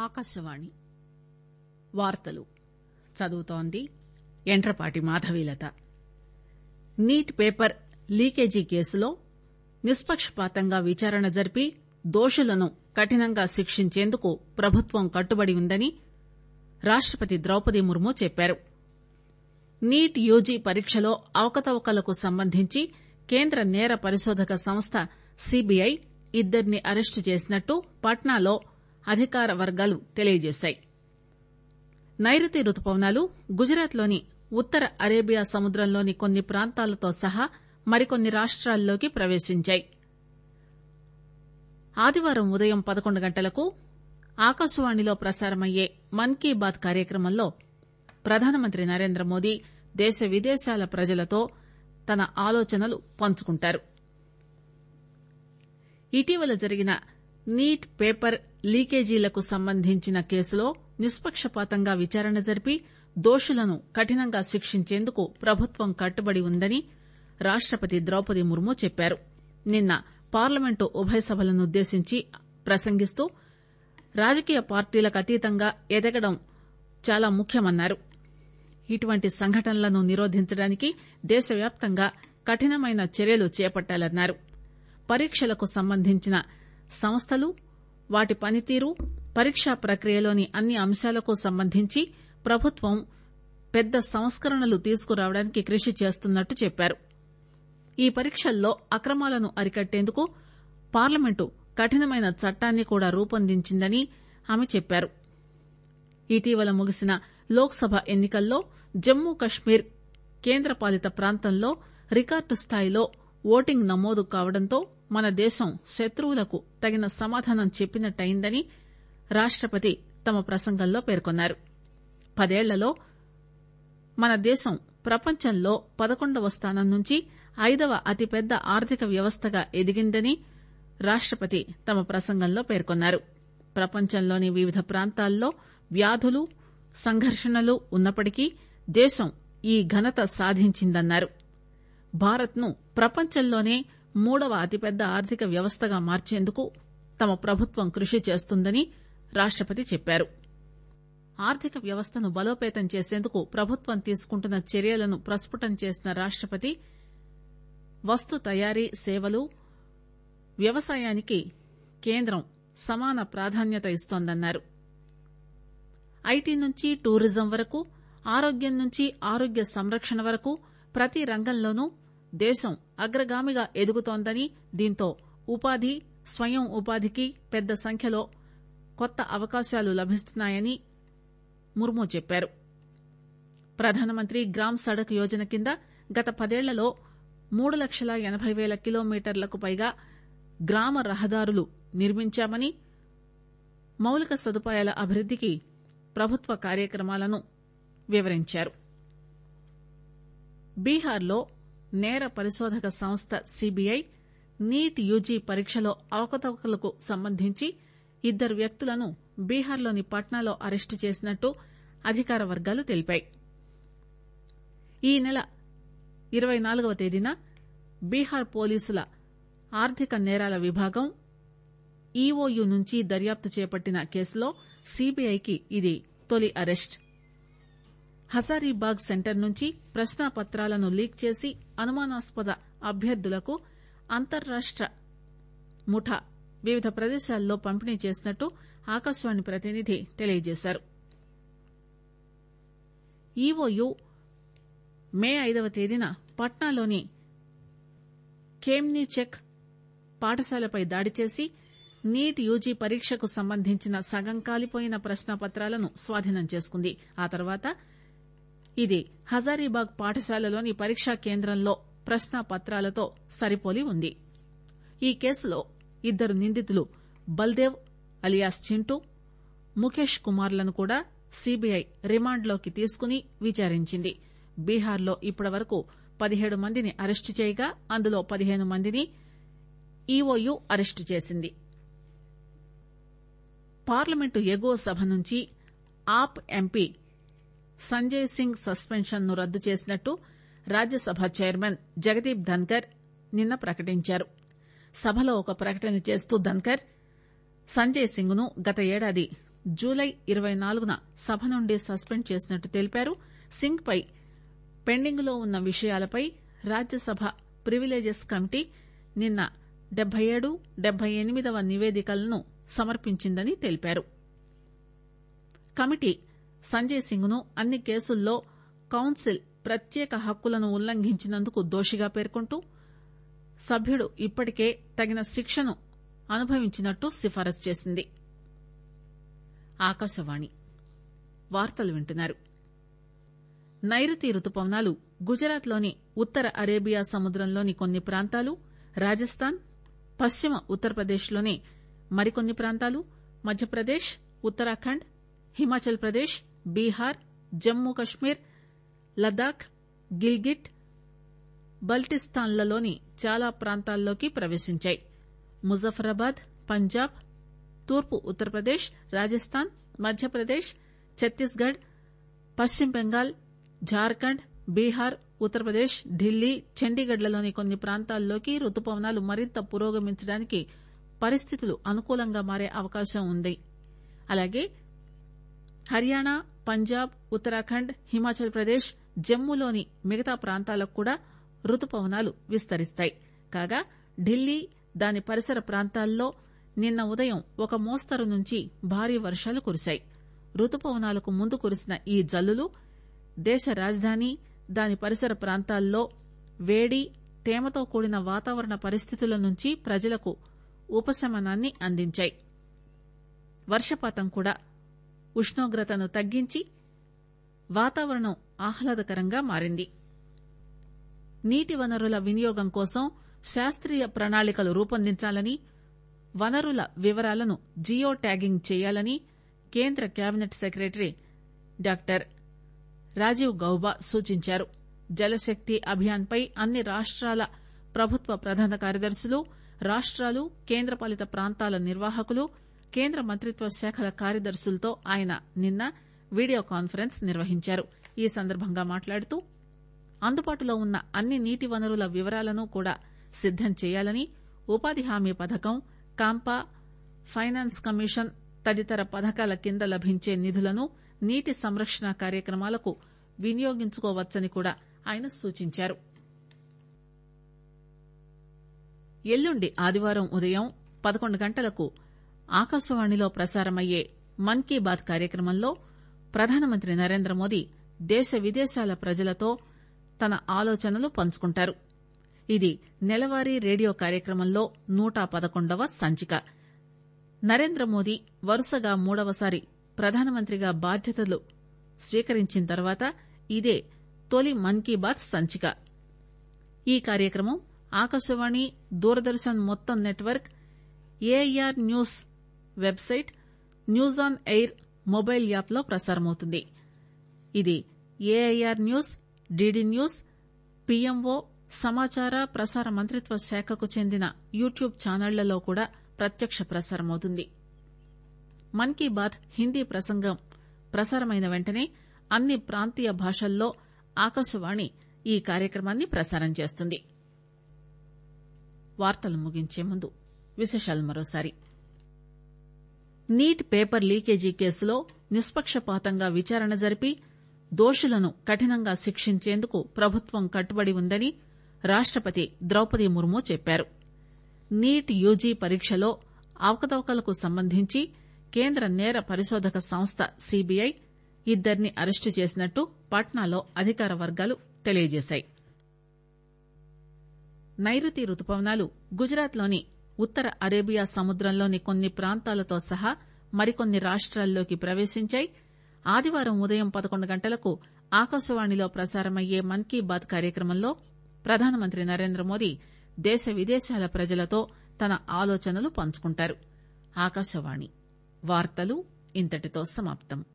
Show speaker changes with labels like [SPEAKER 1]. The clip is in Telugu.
[SPEAKER 1] ఆకాశవాణి వార్తలు చదువుతోంది Yentrapati Madhavilatha NEET paper leakage కేసులో నిష్పక్షపాతంగా విచారణ జరిపి దోషులను కఠినంగా శిక్షించేందుకు ప్రభుత్వం కట్టుబడి ఉందని రాష్టపతి ద్రౌపది ముర్ము చెప్పారు నీట్ యూజీ పరీక్షలో అవకతవకలకు సంబంధించి కేంద్ర నేర పరిశోధక సంస్థ సీబీఐ ఇద్దరిని అరెస్టు చేసినట్టు పాట్నాలో అధికార వర్గాలు తెలియజేశాయి నైరుతి రుతుపవనాలు గుజరాత్ లోని ఉత్తర అరేబియా సముద్రంలోని కొన్ని ప్రాంతాలతో సహా మరికొన్ని రాష్టాల్లోకి ప్రవేశించాయి ఆదివారం ఉదయం పదకొండు గంటలకు ఆకాశవాణిలో ప్రసారమయ్యే మన్ కీ బాత్ కార్యక్రమంలో ప్రధానమంత్రి నరేంద్రమోదీ దేశ విదేశాల ప్రజలతో తన ఆలోచనలు పంచుకుంటారు ఇటీవల జరిగిన నీట్ పేపర్ లీకేజీలకు సంబంధించిన కేసులో నిష్పక్షపాతంగా విచారణ జరిపి దోషులను కఠినంగా శిక్షించేందుకు ప్రభుత్వం కట్టుబడి ఉందని రాష్టపతి ద్రౌపది ముర్ము చెప్పారు నిన్న పార్లమెంటు ఉభయ సభలనుద్దేశించి ప్రసంగిస్తూ రాజకీయ పార్టీలకు అతీతంగా ఎదగడం చాలా ముఖ్యమన్నారు ఇటువంటి సంఘటనలను నిరోధించడానికి దేశవ్యాప్తంగా కఠినమైన చర్యలు చేపట్టాలన్నారు పరీక్షలకు సంబంధించిన సంస్థలు వాటి పనితీరు పరీక్షా ప్రక్రియలోని అన్ని అంశాలకు సంబంధించి ప్రభుత్వం పెద్ద సంస్కరణలు తీసుకురావడానికి కృషి చేస్తున్నట్టు చెప్పారు ఈ పరీక్షల్లో అక్రమాలను అరికట్టేందుకు పార్లమెంటు కఠినమైన చట్టాన్ని కూడా రూపొందించిందని ఆమె చెప్పారు ఇటీవల ముగిసిన లోక్ సభ ఎన్ని కల్లో జమ్మూ కశ్మీర్ కేంద్రపాలిత ప్రాంతంలో రికార్డు స్థాయిలో ఓటింగ్ నమోదు కావడంతో మన దేశం శత్రువులకు తగిన సమాధానం చెప్పినట్టయిందని రాష్టపతి తమ ప్రసంగంలో పేర్కొన్నారు పదేళ్లలో మన దేశం ప్రపంచంలో పదకొండవ స్థానం నుంచి ఐదవ అతిపెద్ద ఆర్థిక వ్యవస్థగా ఎదిగిందని రాష్టపతి తమ ప్రసంగంలో పేర్కొన్నారు ప్రపంచంలోని వివిధ ప్రాంతాల్లో వ్యాధులు సంఘర్షణలు ఉన్నప్పటికీ దేశం ఈ ఘనత సాధించిందన్నారు భారత్ ను ప్రపంచంలోనే మూడవ అతిపెద్ద ఆర్థిక వ్యవస్థగా మార్చేందుకు తమ ప్రభుత్వం కృషి చేస్తుందని రాష్టపతి చెప్పారు ఆర్థిక వ్యవస్థను బలోపేతం చేసేందుకు ప్రభుత్వం తీసుకుంటున్న చర్యలను ప్రస్పుటం చేసిన రాష్టపతి వస్తు తయారీ సేవలు వ్యవసాయానికి కేంద్రం సమాన ప్రాధాన్యత ఇస్తోందన్నారు ఐటీ నుంచి టూరిజం వరకు ఆరోగ్యం నుంచి ఆరోగ్య సంరక్షణ వరకు ప్రతి రంగంలోనూ దేశం అగ్రగామిగా ఎదుగుతోందని దీంతో ఉపాధి స్వయం ఉపాధికి పెద్ద సంఖ్యలో కొత్త అవకాశాలు లభిస్తున్నాయని ముర్ము చెప్పారు ప్రధానమంత్రి గ్రామ్ సడక్ యోజన కింద గత పదేళ్లలో మూడు లక్షల ఎనబై పేల కిలోమీటర్లకు పైగా గ్రామ రహదారులు నిర్మించామని మౌలిక సదుపాయాల అభివృద్దికి ప్రభుత్వ కార్యక్రమాలను వివరించారు బీహార్లో నేర పరిశోధక సంస్థ సీబీఐ నీట్ యూజీ పరీక్షలో అవకతవకలకు సంబంధించి ఇద్దరు వ్యక్తులను బీహార్లోని పట్నాలో అరెస్టు చేసినట్టు అధికార వర్గాలు తెలిపాయి ఈ నెల ఇరవై నాలుగవ తేదీన బీహార్ పోలీసుల ఆర్థిక నేరాల విభాగం ఈఓయూ నుంచి దర్యాప్తు చేపట్టిన కేసులో సీబీఐకి ఇది తొలి అరెస్ట్ హజారీబాగ్ సెంటర్ నుంచి ప్రశ్నాపత్రాలను లీక్ చేసి అనుమానాస్పద అభ్యర్థులకు అంతర్రాష్ట ముఠా వివిధ ప్రదేశాల్లో పంపిణీ చేసినట్టు ఆకాశవాణి ప్రతినిధి తెలియజేశారు ఈఓయూ మే ఐదవ తేదీన పట్నాలోని కేమ్నీ చెక్ పాఠశాలపై దాడి చేసి నీట్ యూజీ పరీక్షకు సంబంధించిన సగం కాలిపోయిన ప్రశ్నాపత్రాలను స్వాధీనం చేసుకుంది ఆ తర్వాత ఇది హజారీబాగ్ పాఠశాలలోని పరీక్షా కేంద్రంలో ప్రశ్నాపత్రాలతో సరిపోలి ఉంది ఈ కేసులో ఇద్దరు నిందితులు బల్దేవ్ అలియాస్ చింటూ ముఖేష్ కుమార్లను కూడా సీబీఐ రిమాండ్లోకి తీసుకుని విచారించింది బీహార్లో ఇప్పటివరకు పదిహేడు మందిని అరెస్టు చేయగా అందులో పదిహేను మందిని ఈఓయూ అరెస్టు చేసింది పార్లమెంటు ఎగువ సభ నుంచి AAP MP Sanjay Singh suspension ను రద్దు చేసినట్టు రాజ్యసభ చైర్మన్ జగదీప్ ధన్కర్ నిన్న ప్రకటించారు సభలో ఒక ప్రకటన చేస్తూ ధన్కర్ సంజయ్ సింగ్ ను గత ఏడాది జూలై ఇరవై నాలుగున సభ నుండి సస్పెండ్ చేసినట్టు తెలిపారు సింగ్ పై పెండింగ్ లో ఉన్న విషయాలపై రాజ్యసభ ప్రివిలేజెస్ కమిటీ నిన్న డెబ్బై ఏడు డెబ్బై ఎనిమిదవ నివేదికలను సమర్పించిందని తెలిపారు కమిటీ సంజయ్ సింగ్ ను అన్ని కేసుల్లో కౌన్సిల్ ప్రత్యేక హక్కులను ఉల్లంఘించినందుకు దోషిగా పేర్కొంటూ సభ్యుడు ఇప్పటికే తగిన శిక్షను అనుభవించినట్టు సిఫారసు చేసింది ఆకాశవాణి వార్తలు వింటున్నారు నైరుతి రుతుపవనాలు గుజరాత్ లోని ఉత్తర అరేబియా సముద్రంలోని కొన్ని ప్రాంతాలు రాజస్థాన్ పశ్చిమ ఉత్తరప్రదేశ్ లోని మరికొన్ని ప్రాంతాలు మధ్యప్రదేశ్ ఉత్తరాఖండ్ హిమాచల్ ప్రదేశ్ బీహార్ జమ్మూ కశ్మీర్ లద్దాఖ్ గిల్గిట్ బల్టిస్తాన్లలోని చాలా ప్రాంతాల్లోకి ప్రవేశించాయి ముజఫరాబాద్ పంజాబ్ తూర్పు ఉత్తరప్రదేశ్ రాజస్థాన్ మధ్యప్రదేశ్ ఛత్తీస్గఢ్ పశ్చిమ బెంగాల్ జార్ఖండ్ బీహార్ ఉత్తరప్రదేశ్ ఢిల్లీ చండీగఢ్లలోని కొన్ని ప్రాంతాల్లోకి రుతుపవనాలు మరింత పురోగమించడానికి పరిస్థితులు అనుకూలంగా మారే అవకాశం ఉంది అలాగే హర్యానా పంజాబ్ ఉత్తరాఖండ్ హిమాచల్ ప్రదేశ్ జమ్మూలోని మిగతా ప్రాంతాలకు కూడా రుతుపవనాలు విస్తరిస్తాయి కాగా ఢిల్లీ దాని పరిసర ప్రాంతాల్లో నిన్న ఉదయం ఒక మోస్తరు నుంచి భారీ వర్షాలు కురిశాయి రుతుపవనాలకు ముందు కురిసిన ఈ జల్లులు దేశ రాజధాని దాని పరిసర ప్రాంతాల్లో వేడి తేమతో కూడిన వాతావరణ పరిస్థితుల నుంచి ప్రజలకు ఉపశమనాన్ని అందించాయి వర్షపాతం కూడా ఉష్ణోగ్రతను తగ్గించి వాతావరణం ఆహ్లాదకరంగా మారింది నీటి వనరుల వినియోగం కోసం శాస్త్రీయ ప్రణాళికలు రూపొందించాలని వనరుల వివరాలను జియో ట్యాగింగ్ చేయాలని కేంద్ర cabinet secretary doctor Rajiv Gauba సూచించారు జలశక్తి అభియాన్ పై అన్ని రాష్టాల ప్రభుత్వ ప్రధాన కార్యదర్శులు రాష్టాలు కేంద్రపాలిత ప్రాంతాల నిర్వాహకులు కేంద్ర మంత్రిత్వ శాఖల కార్యదర్శులతో ఆయన నిన్న వీడియో కాన్ఫరెన్స్ నిర్వహించారు ఈ సందర్భంగా మాట్లాడుతూ అందుబాటులో ఉన్న అన్ని నీటి వనరుల వివరాలను కూడా సిద్దం చేయాలని ఉపాధి హామీ పథకం కాంపా ఫైనాన్స్ కమిషన్ తదితర పథకాల కింద లభించే నిధులను నీటి సంరక్షణ కార్యక్రమాలకు వినియోగించుకోవచ్చని కూడా ఆయన సూచించారు ఎల్లుండి ఆదివారం ఉదయం పదకొండు గంటలకు ఆకాశవాణిలో ప్రసారమయ్యే మన్ కీ బాత్ కార్యక్రమంలో ప్రధానమంత్రి నరేంద్రమోదీ దేశ విదేశాల ప్రజలతో తన ఆలోచనలు పంచుకుంటారు ఇది నెలవారీ రేడియో కార్యక్రమంలో నూట పదకొండవ సంచిక నరేంద్రమోదీ వరుసగా మూడవసారి ప్రధానమంత్రిగా బాధ్యతలు స్వీకరించిన తర్వాత ఇదే తొలి మన్ కీ బాత్ సంచిక ఈ కార్యక్రమం ఆకాశవాణి దూరదర్శన్ మొత్తం network AIR news website news on air mobile app లో ప్రసారమవుతుంది ఇది AIR news DD news PMO సమాచార ప్రసార మంత్రిత్వ శాఖకు చెందిన యూట్యూబ్ ఛానళ్లలో కూడా ప్రత్యక్ష ప్రసారమవుతుంది మన్ కీ బాత్ హిందీ ప్రసంగం ప్రసారమైన వెంటనే అన్ని ప్రాంతీయ భాషల్లో ఆకాశవాణి ఈ కార్యక్రమాన్ని ప్రసారం చేస్తుంది వార్తలు ముగించే ముందు విశేషాలు మరోసారి నీట్ పేపర్ లీకేజీ కేసులో నిష్పక్షపాతంగా విచారణ జరిపి దోషులను కఠినంగా శిక్షించేందుకు ప్రభుత్వం కట్టుబడి ఉందని రాష్టపతి ద్రౌపది ముర్ము చెప్పారు నీట్ యూజీ పరీక్షలో అవకతవకలకు సంబంధించి కేంద్ర నేర పరిశోధక సంస్థ సీబీఐ ఇద్దరిని అరెస్టు చేసినట్టు పాట్నాలో అధికార వర్గాలు తెలియజేశాయి నైరుతి రుతుపవనాలు గుజరాత్ లోని ఉత్తర అరేబియా సముద్రంలోని కొన్ని ప్రాంతాలతో సహా మరికొన్ని రాష్ట్రాల్లోకి ప్రవేశించాయి ఆదివారం ఉదయం పదకొండు గంటలకు ఆకాశవాణిలో ప్రసారమయ్యే మన్ కీ బాత్ కార్యక్రమంలో ప్రధానమంత్రి నరేంద్రమోదీ దేశ విదేశాల ప్రజలతో తన ఆలోచనలు పంచుకుంటారు ఆకాశవాణి వార్తలు ఇంతటితో సమాప్తం